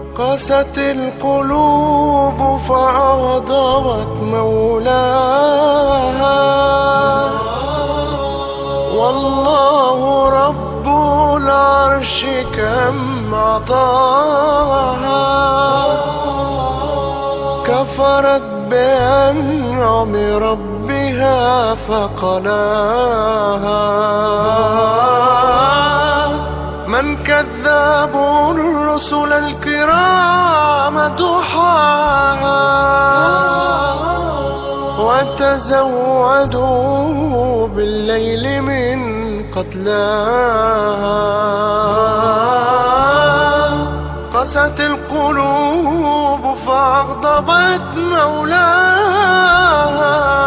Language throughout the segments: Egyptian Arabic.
قست القلوب فأغضبت مولاها والله رب العرش كم عطاها كفرت بأنعم ربها فقلاها من كذاب الرسل الكرام دحاها وتزودوا بالليل من قتلاها قست القلوب فأغضبت مولاها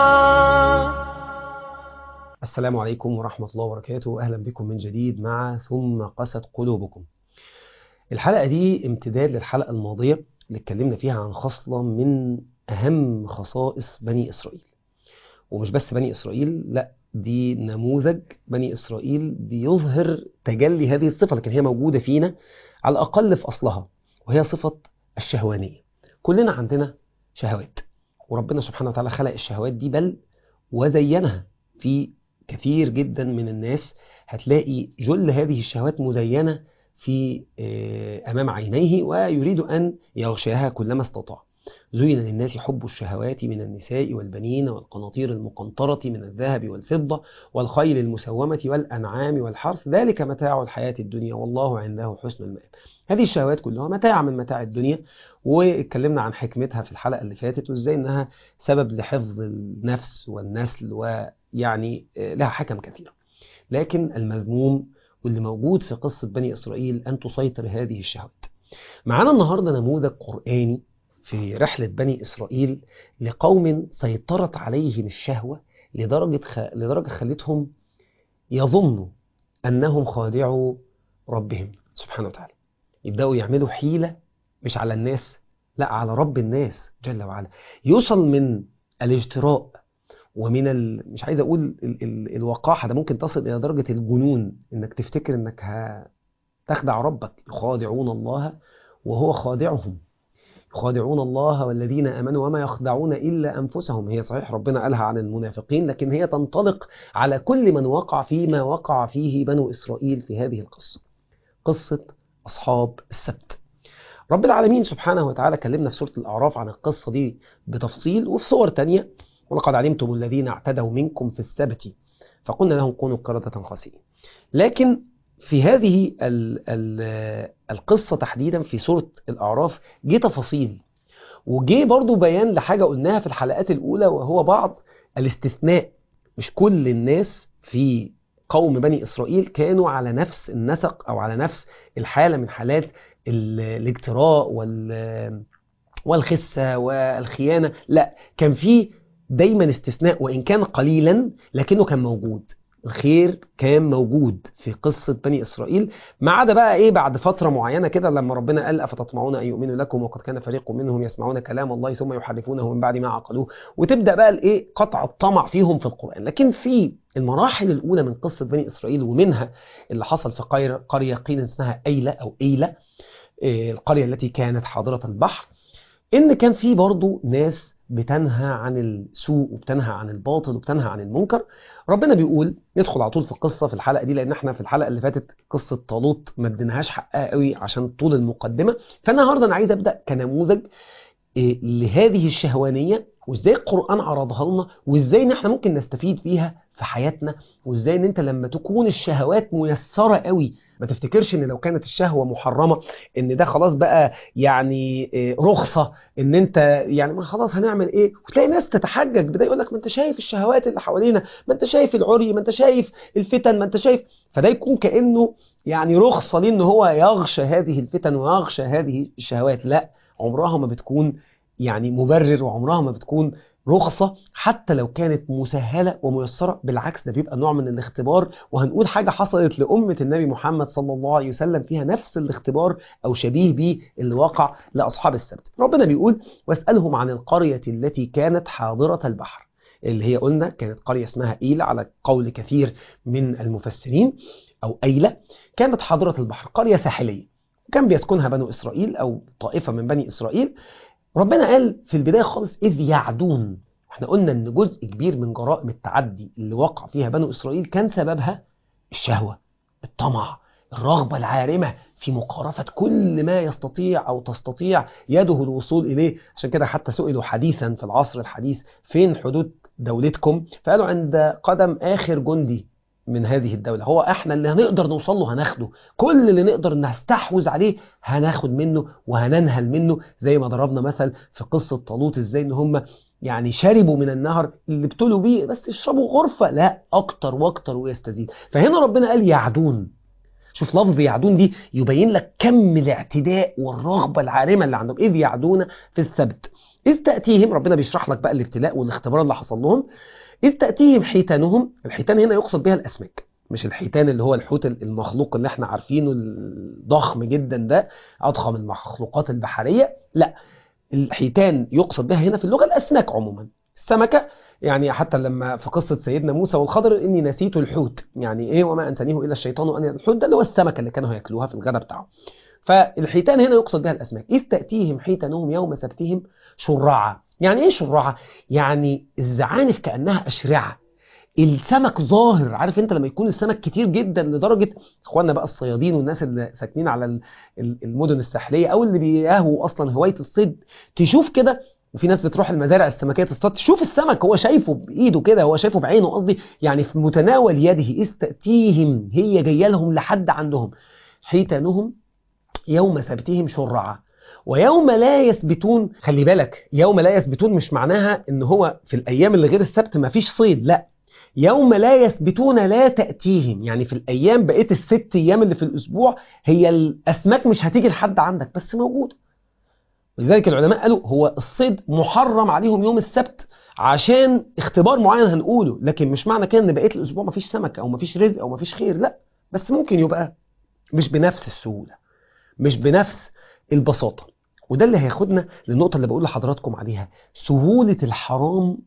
السلام عليكم ورحمة الله وبركاته أهلا بكم من جديد مع ثم قست قلوبكم الحلقة دي امتداد للحلقة الماضية اللي اتكلمنا فيها عن خصلة من أهم خصائص بني إسرائيل ومش بس بني إسرائيل لا دي نموذج بني إسرائيل بيظهر تجلي هذه الصفة لكن هي موجودة فينا على الأقل في أصلها وهي صفة الشهوانية كلنا عندنا شهوات وربنا سبحانه وتعالى خلق الشهوات دي بل وزينها في كثير جدا من الناس هتلاقي جل هذه الشهوات مزينة في أمام عينيه ويريد أن يغشاها كلما استطاع زين للناس حب الشهوات من النساء والبنين والقناطير المقنطرة من الذهب والفضة والخيل المسومة والأنعام والحرث ذلك متاع الحياة الدنيا والله عنده حسن المآب هذه الشهوات كلها متاع من متاع الدنيا واتكلمنا عن حكمتها في الحلقة اللي فاتت وازاي انها سبب لحفظ النفس والنسل ويعني لها حكم كثيرة لكن المذموم واللي موجود في قصة بني إسرائيل أن تسيطر هذه الشهوات معانا النهاردة نموذج قرآني في رحلة بني إسرائيل لقوم سيطرت عليهم الشهوة لدرجة, خ... لدرجة خلتهم يظنوا أنهم خادعوا ربهم سبحانه وتعالى يبدأوا يعملوا حيلة مش على الناس لا على رب الناس جل وعلا يوصل من الاجتراء ومن ال... مش عايز اقول ال... ال... الوقاحه ده ممكن تصل الى درجه الجنون انك تفتكر انك هتخدع ربك يخادعون الله وهو خادعهم يخادعون الله والذين امنوا وما يخدعون الا انفسهم هي صحيح ربنا قالها عن المنافقين لكن هي تنطلق على كل من وقع فيما وقع فيه بنو اسرائيل في هذه القصه قصه اصحاب السبت رب العالمين سبحانه وتعالى كلمنا في سوره الاعراف عن القصه دي بتفصيل وفي صور تانية ولقد علمتم الذين اعتدوا منكم في السبت فقلنا لهم كونوا قردة خاسئين لكن في هذه ال ال القصة تحديدا في سورة الأعراف جه تفاصيل وجه برضو بيان لحاجة قلناها في الحلقات الأولى وهو بعض الاستثناء مش كل الناس في قوم بني إسرائيل كانوا على نفس النسق أو على نفس الحالة من حالات الاجتراء والخسة والخيانة لا كان في دايما استثناء وإن كان قليلا لكنه كان موجود الخير كان موجود في قصة بني إسرائيل ما عدا بقى إيه بعد فترة معينة كده لما ربنا قال أفتطمعون أن يؤمنوا لكم وقد كان فريق منهم يسمعون كلام الله ثم يحرفونه من بعد ما عقلوه وتبدأ بقى الإيه قطع الطمع فيهم في القرآن لكن في المراحل الأولى من قصة بني إسرائيل ومنها اللي حصل في قرية قيل اسمها أيلة أو أيلة القرية التي كانت حاضرة البحر إن كان في برضو ناس بتنهى عن السوء وبتنهى عن الباطل وبتنهى عن المنكر ربنا بيقول ندخل على طول في القصه في الحلقه دي لان احنا في الحلقه اللي فاتت قصه طالوت ما اديناهاش حقها قوي عشان طول المقدمه فالنهارده انا عايز ابدا كنموذج لهذه الشهوانيه وازاي القران عرضها لنا وازاي ان احنا ممكن نستفيد فيها في حياتنا وازاي ان انت لما تكون الشهوات ميسره قوي ما تفتكرش ان لو كانت الشهوه محرمه ان ده خلاص بقى يعني رخصه ان انت يعني ما خلاص هنعمل ايه وتلاقي ناس تتحجج بدا يقول لك ما انت شايف الشهوات اللي حوالينا ما انت شايف العري ما انت شايف الفتن ما انت شايف فده يكون كانه يعني رخصه ليه ان هو يغشى هذه الفتن ويغشى هذه الشهوات لا عمرها ما بتكون يعني مبرر وعمرها ما بتكون رخصة حتى لو كانت مسهلة وميسرة بالعكس ده بيبقى نوع من الاختبار وهنقول حاجة حصلت لأمة النبي محمد صلى الله عليه وسلم فيها نفس الاختبار أو شبيه به اللي وقع لأصحاب السبت ربنا بيقول واسألهم عن القرية التي كانت حاضرة البحر اللي هي قلنا كانت قرية اسمها إيلة على قول كثير من المفسرين أو أيلة كانت حاضرة البحر قرية ساحلية وكان بيسكنها بنو إسرائيل أو طائفة من بني إسرائيل ربنا قال في البداية خالص إذ يعدون احنا قلنا ان جزء كبير من جرائم التعدي اللي وقع فيها بنو إسرائيل كان سببها الشهوة الطمع الرغبة العارمة في مقارفة كل ما يستطيع أو تستطيع يده الوصول إليه عشان كده حتى سئلوا حديثا في العصر الحديث فين حدود دولتكم فقالوا عند قدم آخر جندي من هذه الدولة هو احنا اللي هنقدر نوصل له هناخده كل اللي نقدر نستحوذ عليه هناخد منه وهننهل منه زي ما ضربنا مثل في قصة طالوت ازاي ان هم يعني شربوا من النهر اللي ابتلوا بيه بس يشربوا غرفة لا اكتر واكتر ويستزيد فهنا ربنا قال يعدون شوف لفظ يعدون دي يبين لك كم الاعتداء والرغبة العارمة اللي عندهم إذ يعدون في السبت إذ تأتيهم ربنا بيشرح لك بقى الابتلاء والاختبار اللي حصل لهم إذ تأتيهم حيتانهم الحيتان هنا يقصد بها الأسماك مش الحيتان اللي هو الحوت المخلوق اللي احنا عارفينه الضخم جدا ده أضخم المخلوقات البحرية لا الحيتان يقصد بها هنا في اللغة الأسماك عموما السمكة يعني حتى لما في قصة سيدنا موسى والخضر إني نسيت الحوت يعني إيه وما أنسانيه إلا الشيطان أن الحوت ده اللي هو السمكة اللي كانوا هياكلوها في الغداء بتاعهم فالحيتان هنا يقصد بها الأسماك إذ تأتيهم حيتانهم يوم سبتهم شرعا يعني إيه شرعا؟ يعني الزعانف كأنها أشرعة السمك ظاهر عارف انت لما يكون السمك كتير جدا لدرجه اخواننا بقى الصيادين والناس اللي ساكنين على المدن الساحليه او اللي بيهوا اصلا هوايه الصيد تشوف كده وفي ناس بتروح المزارع السمكيه تصطاد تشوف السمك هو شايفه بايده كده هو شايفه بعينه قصدي يعني في متناول يده اذ تاتيهم هي جايه لهم لحد عندهم حيتانهم يوم سبتهم شرعا ويوم لا يثبتون خلي بالك يوم لا يثبتون مش معناها ان هو في الايام اللي غير السبت ما فيش صيد لا يوم لا يثبتون لا تأتيهم يعني في الأيام بقيت الست أيام اللي في الأسبوع هي الأسماك مش هتيجي لحد عندك بس موجودة ولذلك العلماء قالوا هو الصيد محرم عليهم يوم السبت عشان اختبار معين هنقوله لكن مش معنى كده ان بقيه الاسبوع مفيش سمك او مفيش رزق او مفيش خير لا بس ممكن يبقى مش بنفس السهوله مش بنفس البساطه وده اللي هياخدنا للنقطه اللي بقول لحضراتكم عليها سهوله الحرام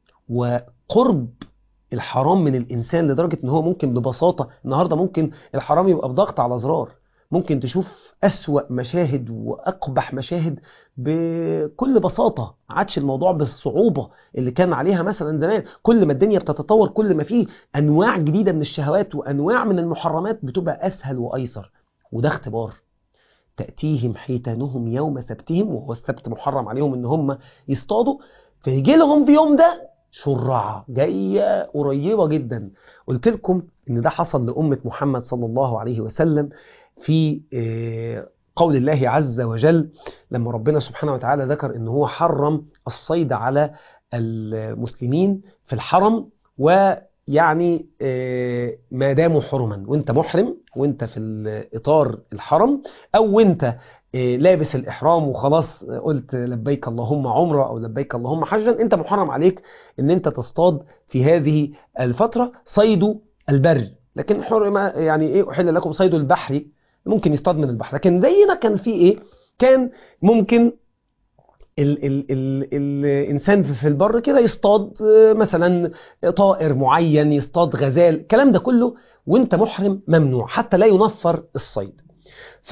وقرب الحرام من الانسان لدرجه ان هو ممكن ببساطه النهارده ممكن الحرام يبقى بضغط على زرار ممكن تشوف أسوأ مشاهد وأقبح مشاهد بكل بساطة عادش الموضوع بالصعوبة اللي كان عليها مثلا زمان كل ما الدنيا بتتطور كل ما فيه أنواع جديدة من الشهوات وأنواع من المحرمات بتبقى أسهل وأيسر وده اختبار تأتيهم حيتانهم يوم سبتهم وهو السبت محرم عليهم ان هم يصطادوا فيجي لهم في يوم ده شرعة جاية قريبة جدا قلت لكم ان ده حصل لأمة محمد صلى الله عليه وسلم في قول الله عز وجل لما ربنا سبحانه وتعالى ذكر ان هو حرم الصيد على المسلمين في الحرم ويعني ما داموا حرما وانت محرم وانت في اطار الحرم او وانت لابس الإحرام وخلاص قلت لبيك اللهم عمرة أو لبيك اللهم حجا أنت محرم عليك أن أنت تصطاد في هذه الفترة صيد البر لكن حرم يعني إيه أحل لكم صيد البحر ممكن يصطاد من البحر لكن زينا كان في إيه كان ممكن ال ال ال الإنسان في البر كده يصطاد مثلا طائر معين يصطاد غزال الكلام ده كله وانت محرم ممنوع حتى لا ينفر الصيد ف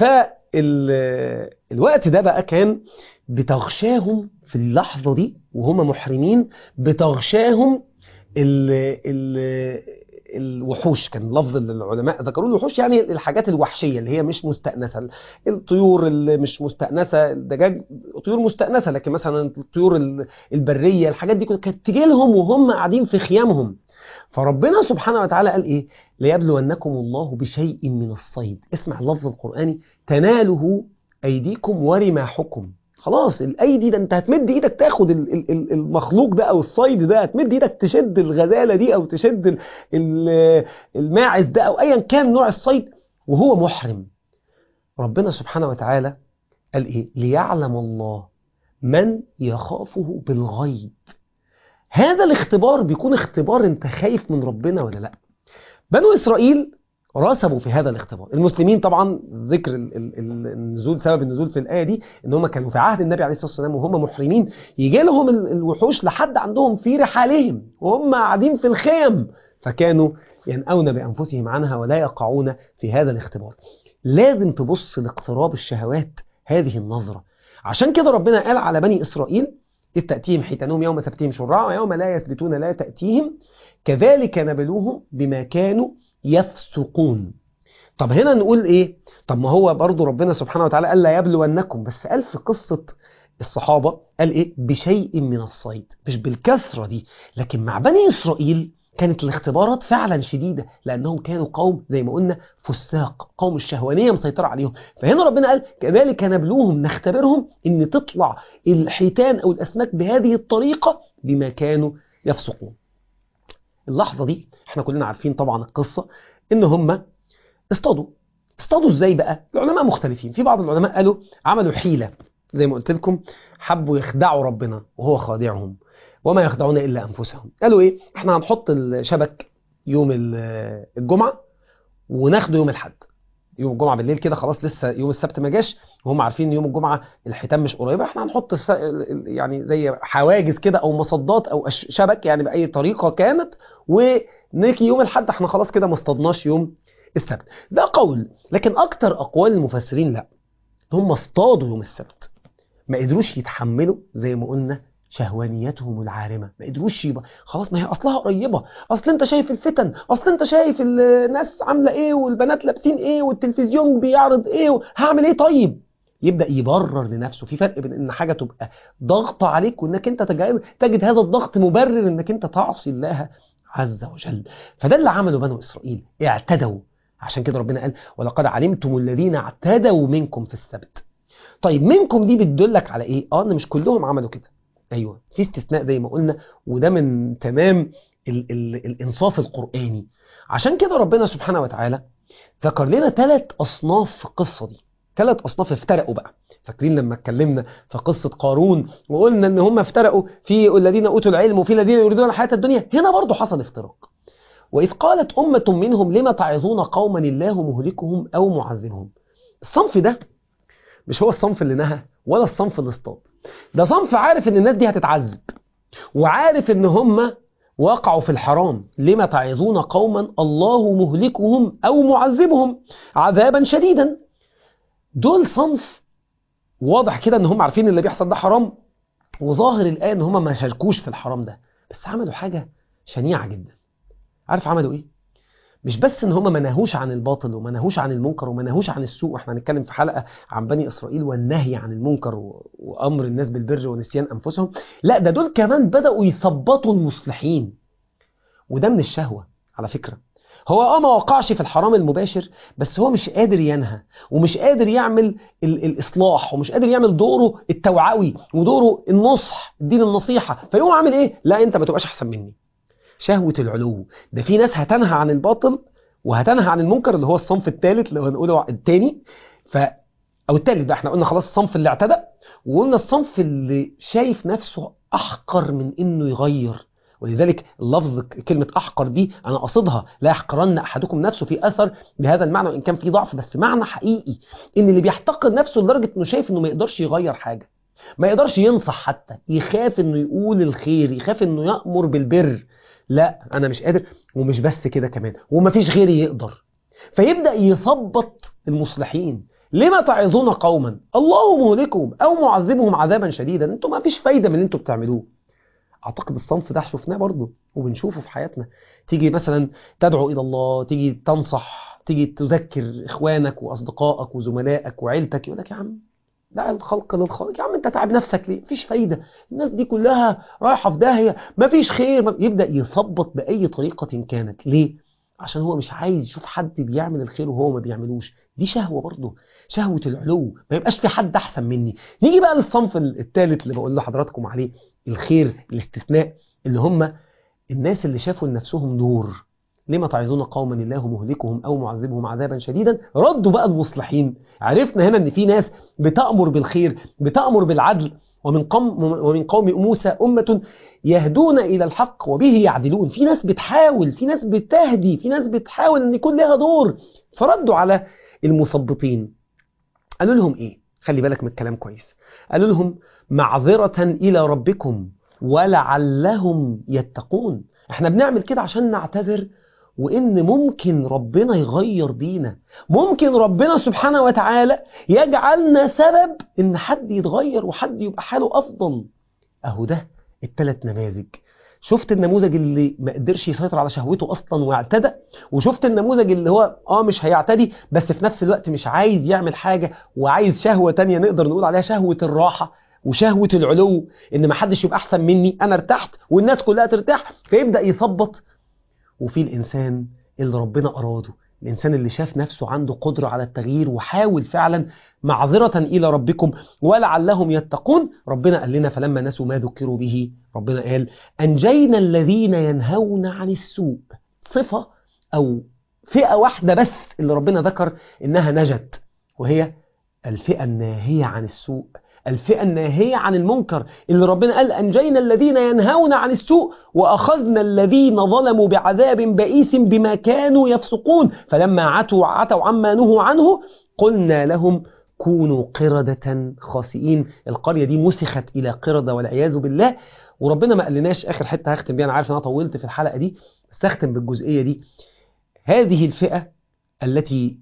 الوقت ده بقى كان بتغشاهم في اللحظة دي وهم محرمين بتغشاهم ال ال الوحوش كان لفظ العلماء ذكروا الوحوش يعني الحاجات الوحشية اللي هي مش مستأنسة الطيور اللي مش مستأنسة الدجاج طيور مستأنسة لكن مثلا الطيور البرية الحاجات دي كانت تجي لهم وهم قاعدين في خيامهم فربنا سبحانه وتعالى قال ايه ليبلونكم الله بشيء من الصيد اسمع اللفظ القرآني تناله أيديكم ورماحكم خلاص الايدي ده انت هتمد ايدك تاخد المخلوق ده او الصيد ده هتمد ايدك تشد الغزاله دي او تشد الماعز ده او ايا كان نوع الصيد وهو محرم ربنا سبحانه وتعالى قال ايه ليعلم الله من يخافه بالغيب هذا الاختبار بيكون اختبار انت خايف من ربنا ولا لا بنو اسرائيل رسبوا في هذا الاختبار المسلمين طبعا ذكر النزول سبب النزول في الآية دي ان هم كانوا في عهد النبي عليه الصلاة والسلام وهم محرمين يجي لهم الوحوش لحد عندهم في رحالهم وهم قاعدين في الخيم فكانوا ينأون بأنفسهم عنها ولا يقعون في هذا الاختبار لازم تبص لاقتراب الشهوات هذه النظرة عشان كده ربنا قال على بني إسرائيل إذ تأتيهم حيتانهم يوم سبتهم شرعا ويوم لا يثبتون لا تأتيهم كذلك نبلوهم بما كانوا يفسقون طب هنا نقول إيه طب ما هو برضو ربنا سبحانه وتعالى قال لا يبلونكم بس قال في قصة الصحابة قال إيه بشيء من الصيد مش بالكثرة دي لكن مع بني إسرائيل كانت الاختبارات فعلا شديدة لأنهم كانوا قوم زي ما قلنا فساق قوم الشهوانية مسيطرة عليهم فهنا ربنا قال كذلك نبلوهم نختبرهم ان تطلع الحيتان أو الأسماك بهذه الطريقة بما كانوا يفسقون اللحظة دي احنا كلنا عارفين طبعا القصة ان هم اصطادوا اصطادوا ازاي بقى العلماء مختلفين في بعض العلماء قالوا عملوا حيلة زي ما قلت لكم حبوا يخدعوا ربنا وهو خادعهم وما يخدعون إلا أنفسهم قالوا إيه إحنا هنحط الشبك يوم الجمعة وناخده يوم الحد يوم الجمعة بالليل كده خلاص لسه يوم السبت ما جاش وهم عارفين ان يوم الجمعة الحيتان مش قريبة احنا هنحط الس... يعني زي حواجز كده او مصدات او شبك يعني بأي طريقة كانت ونيجي يوم الحد احنا خلاص كده ما اصطادناش يوم السبت ده قول لكن اكتر اقوال المفسرين لا هم اصطادوا يوم السبت ما قدروش يتحملوا زي ما قلنا شهوانيتهم العارمة ما قدروش يبقى خلاص ما هي أصلها قريبة أصل أنت شايف الفتن أصل أنت شايف الناس عاملة إيه والبنات لابسين إيه والتلفزيون بيعرض إيه هعمل إيه طيب يبدأ يبرر لنفسه في فرق بين إن حاجة تبقى ضغط عليك وإنك أنت تجد هذا الضغط مبرر إنك أنت تعصي الله عز وجل فده اللي عمله بنو إسرائيل اعتدوا عشان كده ربنا قال ولقد علمتم الذين اعتدوا منكم في السبت طيب منكم دي بتدلك على ايه اه ان مش كلهم عملوا كده ايوه في استثناء زي ما قلنا وده من تمام ال ال الانصاف القراني عشان كده ربنا سبحانه وتعالى ذكر لنا ثلاث اصناف في القصه دي ثلاث اصناف افترقوا بقى فاكرين لما اتكلمنا في قصه قارون وقلنا ان هم افترقوا في الذين اوتوا العلم وفي الذين يريدون الحياه الدنيا هنا برضو حصل افتراق واذ قالت امه منهم لما تعظون قوما الله مهلكهم او معذبهم الصنف ده مش هو الصنف اللي نهى ولا الصنف اللي اصطاد ده صنف عارف ان الناس دي هتتعذب وعارف ان هم وقعوا في الحرام لما تعظون قوما الله مهلكهم او معذبهم عذابا شديدا دول صنف واضح كده ان هم عارفين اللي بيحصل ده حرام وظاهر الان ان هم ما شاركوش في الحرام ده بس عملوا حاجة شنيعة جدا عارف عملوا ايه مش بس ان هم ما نهوش عن الباطل وما نهوش عن المنكر وما نهوش عن السوء واحنا هنتكلم في حلقه عن بني اسرائيل والنهي عن المنكر و... وامر الناس بالبر ونسيان انفسهم لا ده دول كمان بداوا يثبطوا المصلحين وده من الشهوه على فكره هو اه ما وقعش في الحرام المباشر بس هو مش قادر ينهى ومش قادر يعمل ال... الاصلاح ومش قادر يعمل دوره التوعوي ودوره النصح دين النصيحه فيقوم عامل ايه لا انت ما تبقاش احسن مني شهوة العلو ده في ناس هتنهى عن الباطل وهتنهى عن المنكر اللي هو الصنف الثالث اللي هنقوله الثاني ف او الثالث ده احنا قلنا خلاص الصنف اللي اعتدى وقلنا الصنف اللي شايف نفسه احقر من انه يغير ولذلك اللفظ كلمة أحقر دي أنا أقصدها لا يحقرن أحدكم نفسه في أثر بهذا المعنى وإن كان في ضعف بس معنى حقيقي إن اللي بيحتقر نفسه لدرجة إنه شايف إنه ما يقدرش يغير حاجة ما يقدرش ينصح حتى يخاف إنه يقول الخير يخاف إنه يأمر بالبر لا انا مش قادر ومش بس كده كمان ومفيش غيري يقدر فيبدا يثبط المصلحين لما تعظون قوما الله مهلكهم او معذبهم عذابا شديدا انتوا ما فيش فايده من اللي انتوا بتعملوه اعتقد الصنف ده شفناه برضه وبنشوفه في حياتنا تيجي مثلا تدعو الى الله تيجي تنصح تيجي تذكر اخوانك واصدقائك وزملائك وعيلتك يقول لك يا عم دع الخلق للخالق يا عم انت تعب نفسك ليه مفيش فايدة الناس دي كلها رايحة في داهية مفيش خير يبدأ يثبط بأي طريقة كانت ليه عشان هو مش عايز يشوف حد بيعمل الخير وهو ما بيعملوش دي شهوة برضه شهوة العلو ما يبقاش في حد أحسن مني نيجي بقى للصنف الثالث اللي بقول لحضراتكم عليه الخير الاستثناء اللي هم الناس اللي شافوا لنفسهم نور لما تعظون قوما الله مهلكهم او معذبهم عذابا شديدا ردوا بقى المصلحين عرفنا هنا ان في ناس بتأمر بالخير بتأمر بالعدل ومن قوم ومن قوم موسى أمة يهدون إلى الحق وبه يعدلون في ناس بتحاول في ناس بتهدي في ناس بتحاول أن يكون لها دور فردوا على المثبطين قالوا لهم إيه خلي بالك من الكلام كويس قالوا لهم معذرة إلى ربكم ولعلهم يتقون احنا بنعمل كده عشان نعتذر وإن ممكن ربنا يغير بينا ممكن ربنا سبحانه وتعالى يجعلنا سبب إن حد يتغير وحد يبقى حاله أفضل أهو ده التلات نماذج شفت النموذج اللي ما قدرش يسيطر على شهوته اصلا واعتدى وشفت النموذج اللي هو اه مش هيعتدي بس في نفس الوقت مش عايز يعمل حاجة وعايز شهوة تانية نقدر نقول عليها شهوة الراحة وشهوة العلو ان ما حدش يبقى احسن مني انا ارتحت والناس كلها ترتاح فيبدأ يثبط وفي الانسان اللي ربنا اراده الإنسان اللي شاف نفسه عنده قدرة على التغيير وحاول فعلا معذرة إلى ربكم ولعلهم يتقون ربنا قال لنا فلما نسوا ما ذكروا به ربنا قال أنجينا الذين ينهون عن السوء صفة أو فئة واحدة بس اللي ربنا ذكر إنها نجت وهي الفئة الناهية عن السوء الفئة الناهية عن المنكر اللي ربنا قال أنجينا الذين ينهون عن السوء وأخذنا الذين ظلموا بعذاب بئيس بما كانوا يفسقون فلما عتوا عتوا عما نهوا عنه قلنا لهم كونوا قردة خاسئين القرية دي مسخت إلى قردة والعياذ بالله وربنا ما قالناش آخر حتة هختم بيها أنا عارف أنا طولت في الحلقة دي بس هختم بالجزئية دي هذه الفئة التي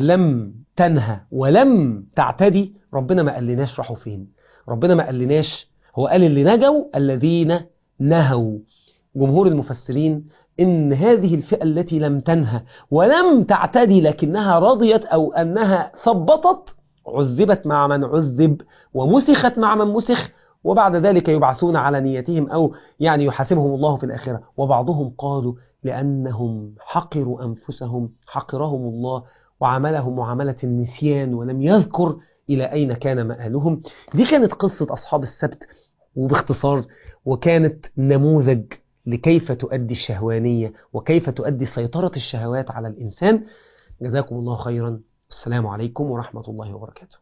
لم تنهى ولم تعتدي ربنا ما قالناش راحوا فين ربنا ما قالناش هو قال اللي نجوا الذين نهوا جمهور المفسرين إن هذه الفئة التي لم تنهى ولم تعتدي لكنها رضيت أو أنها ثبطت عذبت مع من عذب ومسخت مع من مسخ وبعد ذلك يبعثون على نيتهم أو يعني يحاسبهم الله في الآخرة وبعضهم قالوا لأنهم حقروا أنفسهم حقرهم الله وعملهم معاملة النسيان ولم يذكر إلى أين كان مآلهم دي كانت قصة أصحاب السبت وباختصار وكانت نموذج لكيف تؤدي الشهوانية وكيف تؤدي سيطرة الشهوات على الإنسان جزاكم الله خيرا السلام عليكم ورحمة الله وبركاته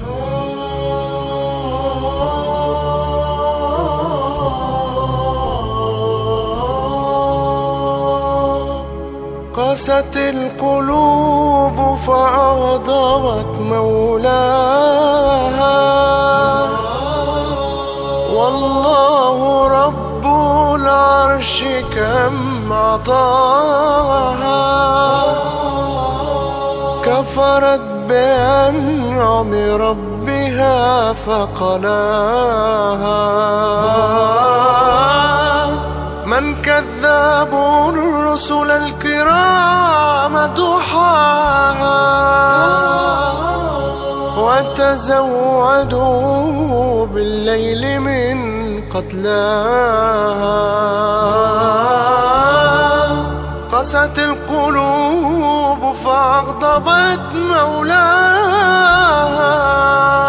قست القلوب فأغضبت مولاها والله رب العرش كم عطاها كفرت بأنعم ربها فقلاها من كذاب الرسل الكرام دحاها وتزودوا بالليل من قتلاها قست القلوب فأغضبت مولاها